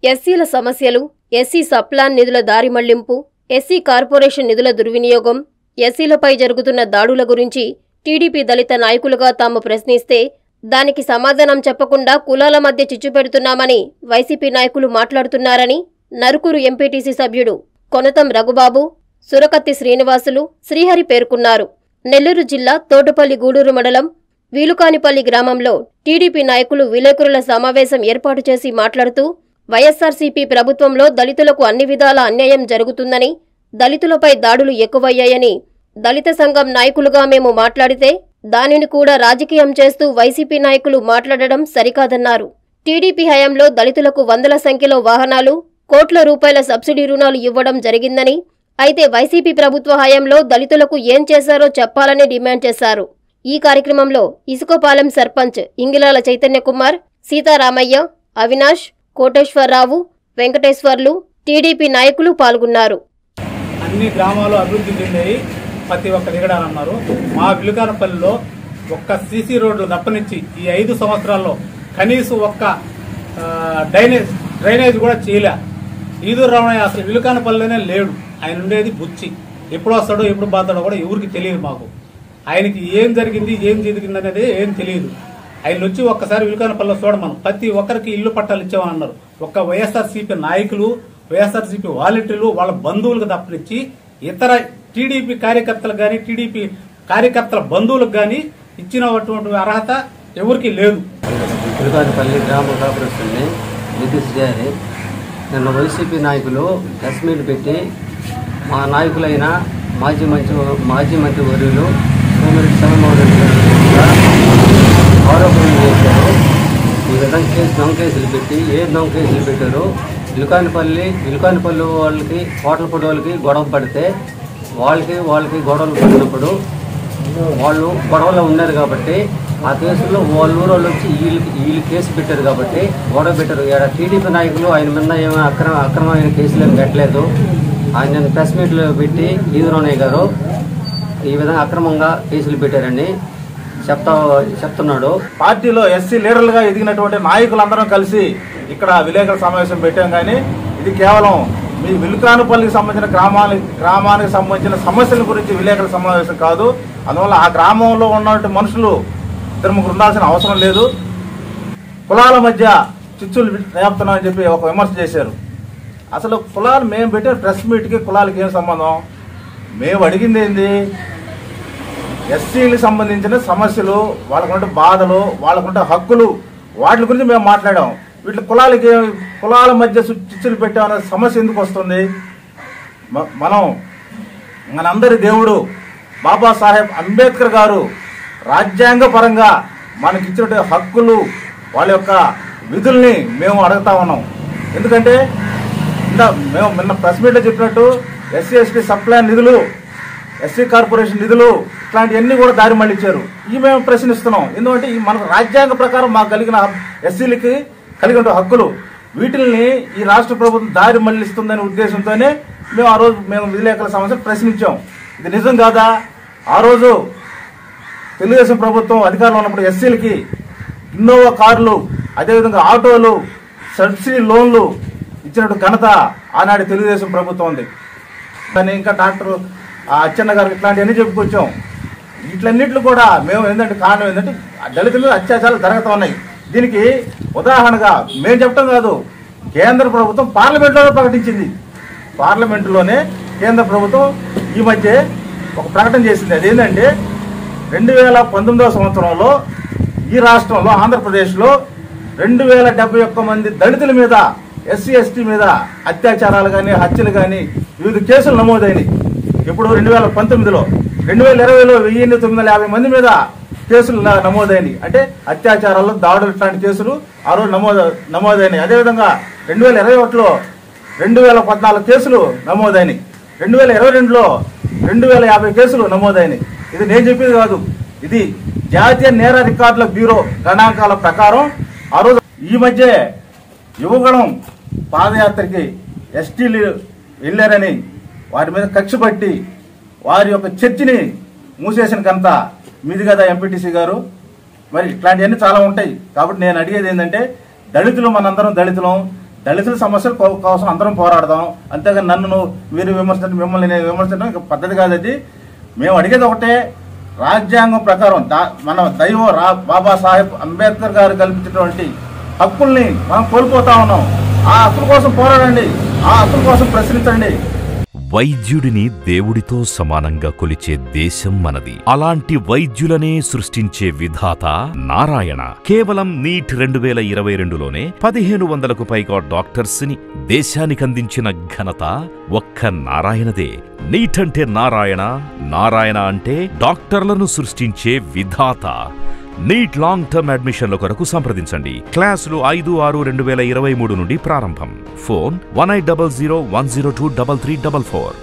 ఎస్సీల సమస్యలు SC sub plan నిధుల దారి మళ్లింపు ఎస్సీ కార్పొరేషన్ నిధుల దుర్వినియోగం ఎస్సీలపై జరుగుతున్న దాడుల గురించి టీడీపీ దళిత నాయకులుగా తాము ప్రశ్నిస్తే దానికి సమాధానం చెప్పకుండా కులాల మధ్య చిచ్చు పెడుతున్నామని వైసీపీ నాయకులు మాట్లాడుతున్నారని నరుకూరు ఎంపీటీసీ సభ్యుడు కొనతం రఘుబాబు సురకత్తి శ్రీనివాసులు శ్రీహరి పేర్కొన్నారు నెల్లూరు జిల్లా తోటపల్లి గూడూరు మండలం వీలుకానిపల్లి గ్రామంలో టీడీపీ నాయకులు విలేకరుల సమావేశం ఏర్పాటు చేసి మాట్లాడుతూ వైఎస్సార్సీపీ ప్రభుత్వంలో దళితులకు అన్ని విధాల అన్యాయం జరుగుతుందని దళితులపై దాడులు ఎక్కువయ్యాయని దళిత సంఘం నాయకులుగా మేము మాట్లాడితే దానిని కూడా రాజకీయం చేస్తూ వైసీపీ నాయకులు మాట్లాడడం సరికాదన్నారు టీడీపీ హయాంలో దళితులకు వందల సంఖ్యలో వాహనాలు కోట్ల రూపాయల సబ్సిడీ రుణాలు ఇవ్వడం జరిగిందని అయితే వైసీపీ ప్రభుత్వ హయాంలో దళితులకు ఏం చేశారో చెప్పాలని డిమాండ్ చేశారు ఈ కార్యక్రమంలో ఇసుకపాలెం సర్పంచ్ ఇంగిలాల చైతన్య కుమార్ సీతారామయ్య అవినాష్ కోటేశ్వరరావు వెంకటేశ్వర్లు టీడీపీ నాయకులు పాల్గొన్నారు అన్ని గ్రామాలు అభివృద్ధి చెందాయి ప్రతి ఒక్క దిగడాలన్నారు మా విలుకానపల్లిలో ఒక్క సీసీ రోడ్డు తప్పనిచ్చి ఈ ఐదు సంవత్సరాల్లో కనీసం ఒక్క ఆ, డ్రైనేజ్ డ్రైనేజ్ కూడా చేయలే ఈదూరు రామయ్య అసలు విలుకానపల్లిలోనే లేడు ఆయన ఉండేది బుచ్చి ఎప్పుడు వస్తాడో ఎప్పుడు బాతాడో కూడా ఎవరికి తెలియదు మాకు ఆయనకి ఏం జరిగింది ఏం జరిగింది అనేది ఏం తెలియదు ఆయన వచ్చి ఒక్కసారి విలుకానపల్లిలో చూడమను ప్రతి ఒక్కరికి ఇల్లు పట్టాలు ఇచ్చామని అన్నారు ఒక్క వైఎస్ఆర్సీపీ నాయకులు వైఎస్ఆర్సీపీ వాలంటీర్లు వాళ్ళ బంధువులకు తప్పనిచ్చి ఇతర టీడీపీ కార్యకర్తలకు కానీ టీడీపీ కార్యకర్తల బంధువులకు కానీ ఇచ్చినటువంటి అర్హత ఎవరికి లేదు తిరుగానిపల్లి గ్రామ కార్పొరేషన్ని నితీష్ గారి నిన్న వైసీపీ నాయకులు ప్రెస్ మీట్ పెట్టి మా నాయకులైన మాజీ మంత్రి మాజీ మంత్రి వర్యులు సోమిరెడ్డి చంద్రబాబు రెడ్డి గారు కూడా ఆరోపణలు చేశారు ఈ విధంగా కేసు దొంగ కేసులు పెట్టి ఏ దొంగ కేసులు పెట్టారు ఇలుకానిపల్లి ఇలుకానిపల్లి వాళ్ళకి కోటలపూడి వాళ్ళకి గొడవ పడితే వాళ్ళకి వాళ్ళకి గొడవలు పడినప్పుడు వాళ్ళు గొడవలో ఉన్నారు కాబట్టి ఆ కేసులో వాళ్ళ ఊరు వాళ్ళు వచ్చి వీళ్ళకి వీళ్ళు కేసు పెట్టారు కాబట్టి గొడవ పెట్టారు ఇక్కడ టీడీపీ నాయకులు ఆయన మీద ఏమో అక్రమ అక్రమమైన కేసులు ఏమి పెట్టలేదు ఆయన ప్రెస్ మీట్లో పెట్టి ఈదురోనయ్య గారు ఈ విధంగా అక్రమంగా కేసులు పెట్టారని చెప్తా చెప్తున్నాడు పార్టీలో ఎస్సీ లీడర్లుగా ఎదిగినటువంటి నాయకులందరం కలిసి ఇక్కడ విలేకరుల సమావేశం పెట్టాం కానీ ఇది కేవలం మీ విలుకానుపల్లికి సంబంధించిన గ్రామానికి గ్రామానికి సంబంధించిన సమస్యల గురించి విలేకరుల సమావేశం కాదు అందువల్ల ఆ గ్రామంలో ఉన్నటువంటి మనుషులు ఇద్దరు ముగ్గురు ఉండాల్సిన అవసరం లేదు కులాల మధ్య చిచ్చులు రేపుతున్నామని చెప్పి ఒక విమర్శ చేశారు అసలు కులాలు మేము పెట్టిన ప్రెస్ మీట్కి కులాలకి ఏం సంబంధం మేము అడిగింది ఏంది ఎస్సీలకు సంబంధించిన సమస్యలు వాళ్ళకుంటే బాధలు వాళ్ళకుంటే హక్కులు వాటి గురించి మేము మాట్లాడాం వీటి కులాలకి కులాల మధ్య సు- చిచ్చులు పెట్టామనే సమస్య ఎందుకు వస్తుంది మ- మనం మనందరి దేవుడు బాబాసాహెబ్ అంబేద్కర్ గారు రాజ్యాంగ పరంగా మనకి ఇచ్చినటువంటి హక్కులు వాళ్ళ యొక్క విధుల్ని మేము అడుగుతా ఉన్నాం ఎందుకంటే ఇందా మేము నిన్న ప్రెస్ మీట్లో చెప్పినట్టు ఎస్సీ ఎస్టీ సప్లై నిధులు ఎస్సీ కార్పొరేషన్ నిధులు ఇట్లాంటివన్నీ కూడా దారి మళ్ళించారు ఇవి మేము ప్రశ్నిస్తున్నాం ఎందుకంటే ఈ మనకు రాజ్యాంగ ప్రకారం మాకు కలిగిన ఎస్సీలకి కలిగిన హక్కులు వీటిల్ని ఈ రాష్ట్ర ప్రభుత్వం దారి మళ్లిస్తుందనే ఉద్దేశంతోనే మేము ఆ రోజు మేము విలేకరుల సమస్య ప్రశ్నించాం ఇది నిజం కాదా ఆ రోజు తెలుగుదేశం ప్రభుత్వం అధికారంలో ఉన్నప్పుడు ఎస్సీలకి ఇన్నోవా కార్లు అదేవిధంగా ఆటోలు సబ్సిడీ లోన్లు ఇచ్చినట్టు ఘనత ఆనాటి తెలుగుదేశం ప్రభుత్వం ఉంది కానీ ఇంకా డాక్టర్ ఆ అచ్చెన్న గారికి ఇట్లాంటివన్నీ చెప్పుకొచ్చాం వీటిలన్నిట్లు కూడా మేము ఏంటంటే కారణం ఏంటంటే దళితుల మీద అత్యాచారాలు జరుగుతూ ఉన్నాయి దీనికి ఉదాహరణగా మేము చెప్పడం కాదు కేంద్ర ప్రభుత్వం పార్లమెంట్లోనే ప్రకటించింది పార్లమెంటులోనే కేంద్ర ప్రభుత్వం ఈ మధ్య ఒక ప్రకటన చేసింది అదేంటంటే రెండు వేల పంతొమ్మిదవ సంవత్సరంలో ఈ రాష్ట్రంలో ఆంధ్రప్రదేశ్లో రెండు వేల డెబ్బై ఒక్క మంది దళితుల మీద ఎస్సీ ఎస్టీ మీద అత్యాచారాలు కానీ హత్యలు కానీ వివిధ కేసులు నమోదైనవి ఇప్పుడు రెండు వేల పంతొమ్మిదిలో రెండు వేల ఇరవైలో వెయ్యి తొమ్మిది వందల యాభై మంది మీద కేసులు న- నమోదైనవి అంటే అత్యాచారాలు దాడులు ఇట్లాంటి కేసులు ఆ రోజు నమోదు నమోదైనవి అదేవిధంగా రెండు వేల ఇరవై ఒకటిలో రెండు వేల పద్నాలుగు కేసులు నమోదైనవి రెండు వేల ఇరవై రెండులో రెండు వేల యాభై కేసులు నమోదైనవి ఇది నేను చెప్పేది కాదు ఇది జాతీయ నేర రికార్డుల బ్యూరో గణాంకాల ప్రకారం ఆ రోజు ఈ మధ్య యువగణం పాదయాత్రకి ఎస్టీలు వెళ్ళారని వారి మీద కక్ష పట్టి వారి యొక్క చర్చిని మూసేసిన కంత మీది కదా ఎంపీటీసీ గారు మరి ఇట్లాంటివన్నీ చాలా ఉంటాయి కాబట్టి నేను అడిగేది ఏంటంటే దళితులు మనందరం దళితులం దళితుల సమస్యల కో- కోసం అందరం పోరాడదాం అంతేగాని నన్ను నువ్వు మీరు విమర్శించడం మిమ్మల్ని నేను విమర్శించడం ఇక పద్ధతి కాదు అది మేము అడిగేది ఒకటే రాజ్యాంగం ప్రకారం దా- మన దైవం రా బాబాసాహెబ్ అంబేద్కర్ గారు కల్పించినటువంటి హక్కుల్ని మనం కోల్పోతా ఉన్నాం ఆ హక్కుల కోసం పోరాడండి ఆ హక్కుల కోసం ప్రశ్నించండి వైద్యుడిని దేవుడితో సమానంగా కొలిచే దేశం మనది అలాంటి వైద్యులనే సృష్టించే విధాత నారాయణ కేవలం నీట్ రెండు వేల ఇరవై రెండులోనే పదిహేను వందలకు పైగా డాక్టర్స్ ని దేశానికి అందించిన ఘనత ఒక్క నారాయణదే నీట్ అంటే నారాయణ నారాయణ అంటే డాక్టర్లను సృష్టించే విధాత నీట్ లాంగ్ టర్మ్ అడ్మిషన్ల కొరకు సంప్రదించండి క్లాసులు ఐదు ఆరు రెండు వేల ఇరవై మూడు నుండి ప్రారంభం phone one eight double zero one zero two double three double four